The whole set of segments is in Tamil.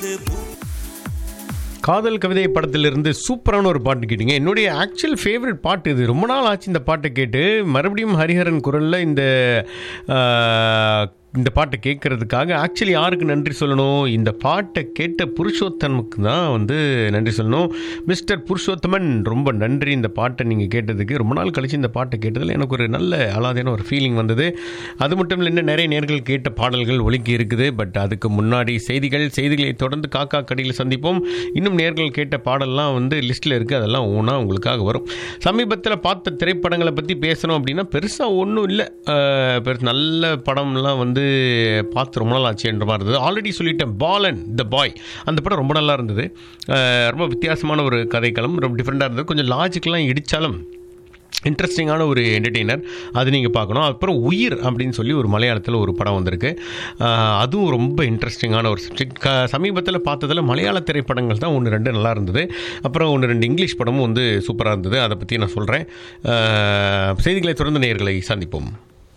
காதல் கவிதை படத்திலிருந்து சூப்பரான ஒரு பாட்டு கேட்டீங்க என்னுடைய ஆக்சுவல் ஃபேவரட் பாட்டு இது ரொம்ப நாள் ஆச்சு இந்த பாட்டை கேட்டு மறுபடியும் ஹரிஹரன் குரலில் இந்த ஆ, இந்த பாட்டை கேட்கறதுக்காக ஆக்சுவலி யாருக்கு நன்றி சொல்லணும் இந்த பாட்டை கேட்ட புருஷோத்தமனுக்கு தான் வந்து நன்றி சொல்லணும் மிஸ்டர் புருஷோத்தமன் ரொம்ப நன்றி இந்த பாட்டை நீங்கள் கேட்டதுக்கு ரொம்ப நாள் கழிச்சு இந்த பாட்டை கேட்டதில் எனக்கு ஒரு நல்ல அலாதியான ஒரு ஃபீலிங் வந்தது அது மட்டும் இல்லை இன்னும் நிறைய நேர்கள் கேட்ட பாடல்கள் ஒலிக்கி இருக்குது பட் அதுக்கு முன்னாடி செய்திகள் செய்திகளை தொடர்ந்து காக்கா கடியில் சந்திப்போம் இன்னும் நேர்கள் கேட்ட பாடல்லாம் வந்து லிஸ்ட்டில் இருக்குது அதெல்லாம் ஒன்றா உங்களுக்காக வரும் சமீபத்தில் பார்த்த திரைப்படங்களை பற்றி பேசணும் அப்படின்னா பெருசாக ஒன்றும் இல்லை பெருசு நல்ல படம்லாம் வந்து பார்த்து ரொம்ப நாள் ஆச்சுன்ற மாதிரி இருந்தது ஆல்ரெடி சொல்லிட்டேன் பாலன் த பாய் அந்த படம் ரொம்ப நல்லா இருந்தது அஹ், ரொம்ப வித்தியாசமான ஒரு கதைக்களம் ரொம்ப டிஃப்ரெண்ட்டாக இருந்தது கொஞ்சம் லாஜிக்கெலாம் இடித்தாலும் இன்ட்ரெஸ்டிங்கான ஒரு என்டர்டெய்னர் அது நீங்கள் பார்க்கணும் அப்புறம் உயிர் அப்படின்னு சொல்லி ஒரு மலையாளத்தில் ஒரு படம் வந்திருக்கு ஆஹ் அதுவும் ரொம்ப இன்ட்ரெஸ்டிங்கான ஒரு சப்ஜெக்ட் க சமீபத்தில் பார்த்ததில் மலையாள திரைப்படங்கள் தான் ஒன்று ரெண்டு நல்லா இருந்தது அப்புறம் ஒன்று ரெண்டு இங்கிலீஷ் படமும் வந்து சூப்பராக இருந்தது அதை பற்றி நான் சொல்கிறேன் செய்திகளை தொடர்ந்து நேயர்களை சந்திப்போம்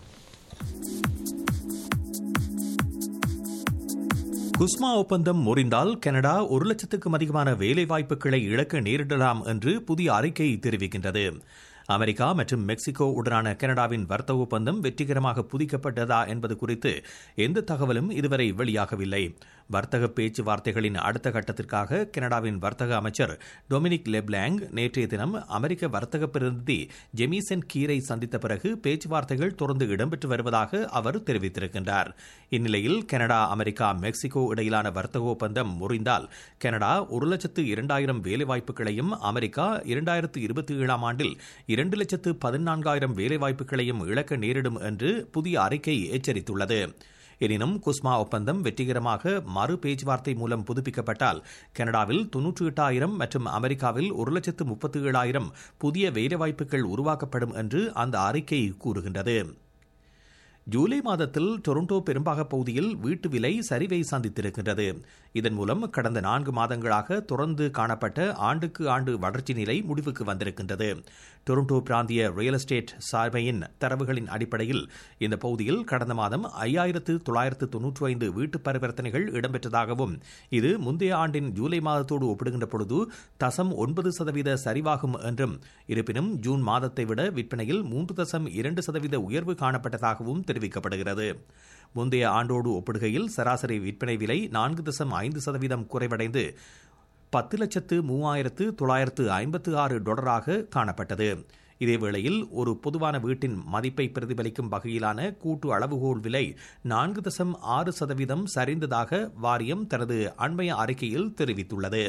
குஸ்மா ஒப்பந்தம் முறிந்தால் கனடா ஒரு லட்சத்துக்கும் அதிகமான வேலை வாய்ப்புகளை இழக்க நேரிடலாம் என்று புதிய அறிக்கை தெரிவிக்கின்றது அமெரிக்கா மற்றும் மெக்சிகோ உடனான கனடாவின் வர்த்தக ஒப்பந்தம் வெற்றிகரமாக புதிக்கப்பட்டதா என்பது குறித்து எந்த தகவலும் இதுவரை வெளியாகவில்லை வர்த்தக பேச்சுவார்த்தைகளின் அடுத்த கட்டத்திற்காக கனடாவின் வர்த்தக அமைச்சர் டொமினிக் லெப்லாங் நேற்றைய தினம் அமெரிக்க வர்த்தக பிரதிநிதி ஜெமிசன் கீரை சந்தித்த பிறகு பேச்சுவார்த்தைகள் தொடர்ந்து இடம்பெற்று வருவதாக அவர் தெரிவித்திருக்கின்றார் இந்நிலையில் கனடா அமெரிக்கா மெக்சிகோ இடையிலான வர்த்தக ஒப்பந்தம் முறிந்தால் கனடா ஒரு லட்சத்து இரண்டாயிரம் வேலைவாய்ப்புகளையும் அமெரிக்கா இரண்டாயிரத்து இருபத்தி ஏழாம் ஆண்டில் இரண்டு லட்சத்து பதினான்காயிரம் வேலைவாய்ப்புகளையும் இழக்க நேரிடும் என்று புதிய அறிக்கை எச்சரித்துள்ளது எனினும் குஸ்மா ஒப்பந்தம் வெற்றிகரமாக மறு பேச்சுவார்த்தை மூலம் புதுப்பிக்கப்பட்டால் கனடாவில் தொன்னூற்றி எட்டாயிரம் மற்றும் அமெரிக்காவில் ஒரு லட்சத்து முப்பத்தி ஏழாயிரம் புதிய வேலைவாய்ப்புகள் உருவாக்கப்படும் என்று அந்த அறிக்கை கூறுகின்றது ஜூலை மாதத்தில் டொரண்டோ பெரும்பாக பகுதியில் வீட்டு விலை சரிவை சந்தித்திருக்கின்றது இதன் மூலம் கடந்த நான்கு மாதங்களாக தொடர்ந்து காணப்பட்ட ஆண்டுக்கு ஆண்டு வளர்ச்சி நிலை முடிவுக்கு வந்திருக்கின்றது டொரண்டோ பிராந்திய ரியல் எஸ்டேட் சார்பையின் தரவுகளின் அடிப்படையில் இந்த பகுதியில் கடந்த மாதம் ஐயாயிரத்து தொள்ளாயிரத்து தொன்னூற்றி ஐந்து வீட்டு பரிவர்த்தனைகள் இடம்பெற்றதாகவும் இது முந்தைய ஆண்டின் ஜூலை மாதத்தோடு ஒப்பிடுகின்ற பொழுது தசம் ஒன்பது சதவீத சரிவாகும் என்றும் இருப்பினும் ஜூன் மாதத்தை விட விற்பனையில் மூன்று தசம் இரண்டு சதவீத உயர்வு காணப்பட்டதாகவும் தெரிவிக்கப்படுகிறது முந்தைய ஆண்டோடு ஒப்பிடுகையில் சராசரி விற்பனை விலை நான்கு தசம் ஐந்து சதவீதம் குறைவடைந்து பத்து லட்சத்து மூவாயிரத்து தொள்ளாயிரத்து ஐம்பத்து ஆறு டாலராக காணப்பட்டது இதேவேளையில் ஒரு பொதுவான வீட்டின் மதிப்பை பிரதிபலிக்கும் வகையிலான கூட்டு அளவுகோல் விலை நான்கு தசம் ஆறு சதவீதம் சரிந்ததாக வாரியம் தனது அண்மைய அறிக்கையில் தெரிவித்துள்ளது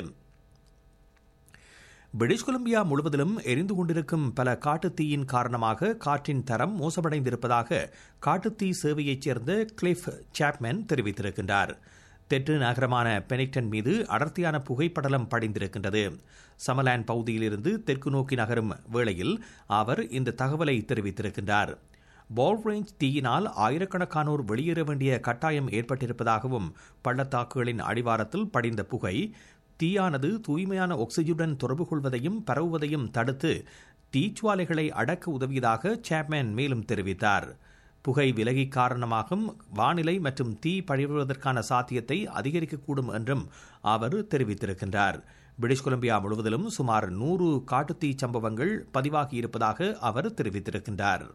பிரிட்டிஷ் கொலம்பியா முழுவதிலும் எரிந்து கொண்டிருக்கும் பல காட்டுத்தீயின் காரணமாக காற்றின் தரம் மோசமடைந்திருப்பதாக காட்டுத்தீ சேவையைச் சேர்ந்த கிளிஃப் சாப்மேன் தெரிவித்திருக்கின்றார் தெற்கு நகரமான பெனிக்டன் மீது அடர்த்தியான புகைப்படலம் படிந்திருக்கின்றது சமலாண்ட் பகுதியிலிருந்து தெற்கு நோக்கி நகரும் வேளையில் அவர் இந்த தகவலை தெரிவித்திருக்கின்றார் பால் ரேஞ்ச் தீயினால் ஆயிரக்கணக்கானோர் வெளியேற வேண்டிய கட்டாயம் ஏற்பட்டிருப்பதாகவும் பள்ளத்தாக்குகளின் அடிவாரத்தில் படிந்த புகை தீயானது தூய்மையான ஆக்சிஜனுடன் தொடர்பு கொள்வதையும் பரவுவதையும் தடுத்து தீச்சுவாலைகளை அடக்க உதவியதாக சாப்மேன் மேலும் தெரிவித்தார் புகை விலகி காரணமாகும் வானிலை மற்றும் தீ பழிவுவதற்கான சாத்தியத்தை அதிகரிக்கக்கூடும் என்றும் அவர் தெரிவித்திருக்கின்றார் பிரிட்டிஷ் கொலம்பியா முழுவதிலும் சுமார் நூறு காட்டுத்தீ சம்பவங்கள் பதிவாகியிருப்பதாக அவர் தெரிவித்திருக்கின்றார்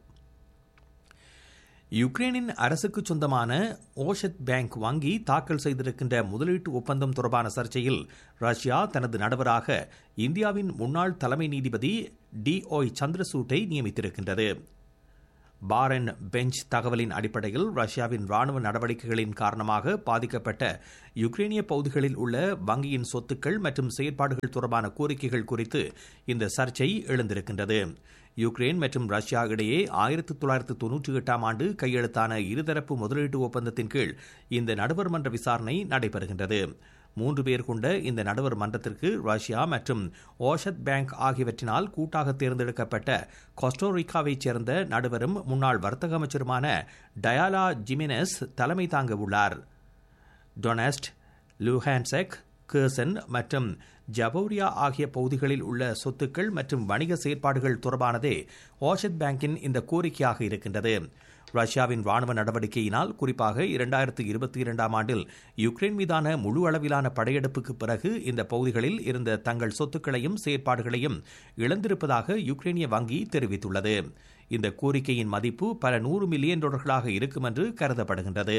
யுக்ரைனின் அரசுக்கு சொந்தமான ஓஷத் பேங்க் வங்கி தாக்கல் செய்திருக்கின்ற முதலீட்டு ஒப்பந்தம் தொடர்பான சர்ச்சையில் ரஷ்யா தனது நடுவராக இந்தியாவின் முன்னாள் தலைமை நீதிபதி டி ஒய் சந்திரசூட்டை நியமித்திருக்கின்றது பாரன் பெஞ்ச் தகவலின் அடிப்படையில் ரஷ்யாவின் ராணுவ நடவடிக்கைகளின் காரணமாக பாதிக்கப்பட்ட யுக்ரைனிய பகுதிகளில் உள்ள வங்கியின் சொத்துக்கள் மற்றும் செயற்பாடுகள் தொடர்பான கோரிக்கைகள் குறித்து இந்த சர்ச்சை எழுந்திருக்கின்றது யுக்ரைன் மற்றும் ரஷ்யா இடையே ஆயிரத்தி தொள்ளாயிரத்து தொன்னூற்றி எட்டாம் ஆண்டு கையெழுத்தான இருதரப்பு முதலீட்டு ஒப்பந்தத்தின் கீழ் இந்த நடுவர் மன்ற விசாரணை நடைபெறுகின்றது மூன்று பேர் கொண்ட இந்த நடுவர் மன்றத்திற்கு ரஷ்யா மற்றும் ஓஷத் பேங்க் ஆகியவற்றினால் கூட்டாக தேர்ந்தெடுக்கப்பட்ட கோஸ்டோரிக்காவைச் சேர்ந்த நடுவரும் முன்னாள் வர்த்தக அமைச்சருமான டயாலா ஜிமினஸ் தலைமை தாங்க உள்ளார் டொனஸ்ட் லூஹான்செக் கேர்சன் மற்றும் ஜபோரியா ஆகிய பகுதிகளில் உள்ள சொத்துக்கள் மற்றும் வணிக செயற்பாடுகள் தொடர்பானதே ஓஷத் பேங்கின் இந்த கோரிக்கையாக இருக்கின்றது ரஷ்யாவின் ராணுவ நடவடிக்கையினால் குறிப்பாக இரண்டாயிரத்து இருபத்தி இரண்டாம் ஆண்டில் யுக்ரைன் மீதான முழு அளவிலான படையெடுப்புக்கு பிறகு இந்த பகுதிகளில் இருந்த தங்கள் சொத்துக்களையும் செயற்பாடுகளையும் இழந்திருப்பதாக யுக்ரைனிய வங்கி தெரிவித்துள்ளது இந்த கோரிக்கையின் மதிப்பு பல நூறு மில்லியன் டாலர்களாக இருக்கும் என்று கருதப்படுகின்றது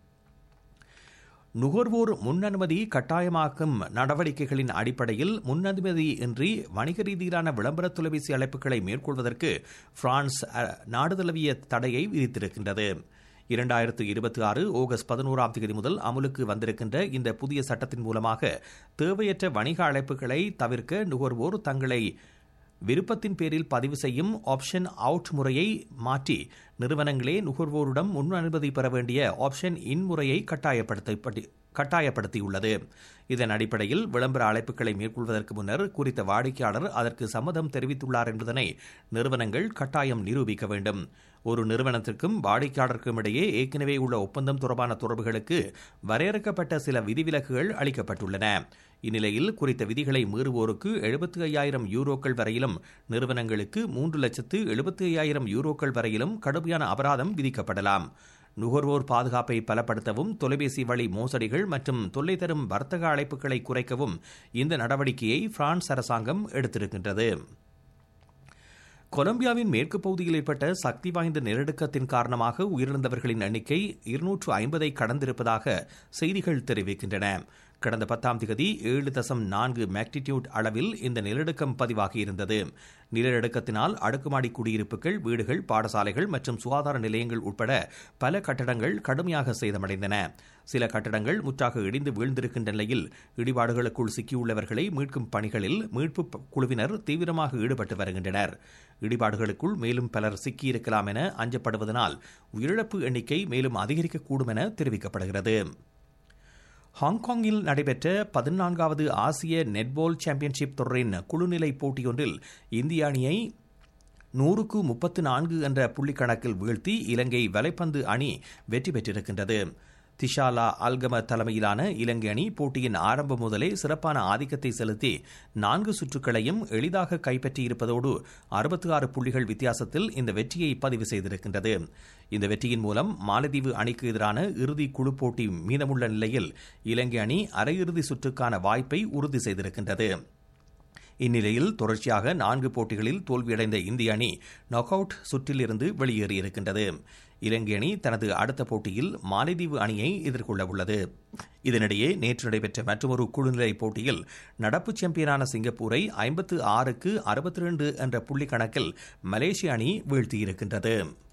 நுகர்வோர் முன்னனுமதி கட்டாயமாக்கும் நடவடிக்கைகளின் அடிப்படையில் முன்னனுமதி இன்றி வணிக ரீதியிலான விளம்பர தொலைபேசி அழைப்புகளை மேற்கொள்வதற்கு பிரான்ஸ் நாடு தழுவிய தடையை விதித்திருக்கின்றது இரண்டாயிரத்து இருபத்தி ஆறு ஆகஸ்ட் பதினோராம் தேதி முதல் அமுலுக்கு வந்திருக்கின்ற இந்த புதிய சட்டத்தின் மூலமாக தேவையற்ற வணிக அழைப்புகளை தவிர்க்க நுகர்வோர் தங்களை விருப்பத்தின் பேரில் பதிவு செய்யும் ஆப்ஷன் அவுட் முறையை மாற்றி நிறுவனங்களே நுகர்வோரிடம் முன் அனுமதி பெற வேண்டிய ஆப்ஷன் இன் முறையை கட்டாயப்படுத்த கட்டாயப்படுத்தியுள்ளது இதன் அடிப்படையில் விளம்பர அழைப்புகளை மேற்கொள்வதற்கு முன்னர் குறித்த வாடிக்கையாளர் அதற்கு சம்மதம் தெரிவித்துள்ளார் என்பதனை நிறுவனங்கள் கட்டாயம் நிரூபிக்க வேண்டும் ஒரு நிறுவனத்திற்கும் வாடிக்கையாளருக்கும் இடையே ஏற்கனவே உள்ள ஒப்பந்தம் தொடர்பான தொடர்புகளுக்கு வரையறுக்கப்பட்ட சில விதிவிலக்குகள் அளிக்கப்பட்டுள்ளன இந்நிலையில் குறித்த விதிகளை மீறுவோருக்கு எழுபத்தி ஐயாயிரம் யூரோக்கள் வரையிலும் நிறுவனங்களுக்கு மூன்று லட்சத்து எழுபத்தி ஐயாயிரம் யூரோக்கள் வரையிலும் கடுமையான அபராதம் விதிக்கப்படலாம் நுகர்வோர் பாதுகாப்பை பலப்படுத்தவும் தொலைபேசி வழி மோசடிகள் மற்றும் தொல்லை தரும் வர்த்தக அழைப்புகளை குறைக்கவும் இந்த நடவடிக்கையை பிரான்ஸ் அரசாங்கம் எடுத்திருக்கின்றது கொலம்பியாவின் மேற்கு பகுதியில் ஏற்பட்ட சக்தி வாய்ந்த நிலநடுக்கத்தின் காரணமாக உயிரிழந்தவர்களின் எண்ணிக்கை இருநூற்று ஐம்பதை கடந்திருப்பதாக செய்திகள் தெரிவிக்கின்றன கடந்த பத்தாம் திகதி ஏழு தசம் நான்கு மேக்னிடியூட் அளவில் இந்த நிலநடுக்கம் பதிவாகியிருந்தது நிலநடுக்கத்தினால் அடுக்குமாடி குடியிருப்புகள் வீடுகள் பாடசாலைகள் மற்றும் சுகாதார நிலையங்கள் உட்பட பல கட்டடங்கள் கடுமையாக சேதமடைந்தன சில கட்டடங்கள் முற்றாக இடிந்து வீழ்ந்திருக்கின்ற நிலையில் இடிபாடுகளுக்குள் சிக்கியுள்ளவர்களை மீட்கும் பணிகளில் மீட்பு குழுவினர் தீவிரமாக ஈடுபட்டு வருகின்றனர் இடிபாடுகளுக்குள் மேலும் பலர் சிக்கியிருக்கலாம் என அஞ்சப்படுவதனால் உயிரிழப்பு எண்ணிக்கை மேலும் அதிகரிக்கக்கூடும் என தெரிவிக்கப்படுகிறது ஹாங்காங்கில் நடைபெற்ற பதினான்காவது ஆசிய நெட்பால் சாம்பியன்ஷிப் தொடரின் குழுநிலை போட்டியொன்றில் இந்திய அணியை நூறுக்கு முப்பத்து நான்கு என்ற புள்ளிக்கணக்கில் வீழ்த்தி இலங்கை வலைப்பந்து அணி வெற்றி பெற்றிருக்கின்றது திஷாலா அல்கம தலைமையிலான இலங்கை அணி போட்டியின் ஆரம்பம் முதலே சிறப்பான ஆதிக்கத்தை செலுத்தி நான்கு சுற்றுக்களையும் எளிதாக கைப்பற்றியிருப்பதோடு அறுபத்தி ஆறு புள்ளிகள் வித்தியாசத்தில் இந்த வெற்றியை பதிவு செய்திருக்கின்றது இந்த வெற்றியின் மூலம் மாலத்தீவு அணிக்கு எதிரான இறுதி குழு போட்டி மீதமுள்ள நிலையில் இலங்கை அணி அரையிறுதி சுற்றுக்கான வாய்ப்பை உறுதி செய்திருக்கின்றது இந்நிலையில் தொடர்ச்சியாக நான்கு போட்டிகளில் தோல்வியடைந்த இந்திய அணி நாக் அவுட் சுற்றிலிருந்து வெளியேறியிருக்கின்றது இலங்கை அணி தனது அடுத்த போட்டியில் மாலைதீவு அணியை எதிர்கொள்ள உள்ளது இதனிடையே நேற்று நடைபெற்ற மற்றொரு குழுநிலை போட்டியில் நடப்பு சாம்பியனான சிங்கப்பூரை ஐம்பத்து ஆறுக்கு அறுபத்தி ரெண்டு என்ற புள்ளி கணக்கில் மலேசிய அணி வீழ்த்தியிருக்கின்றது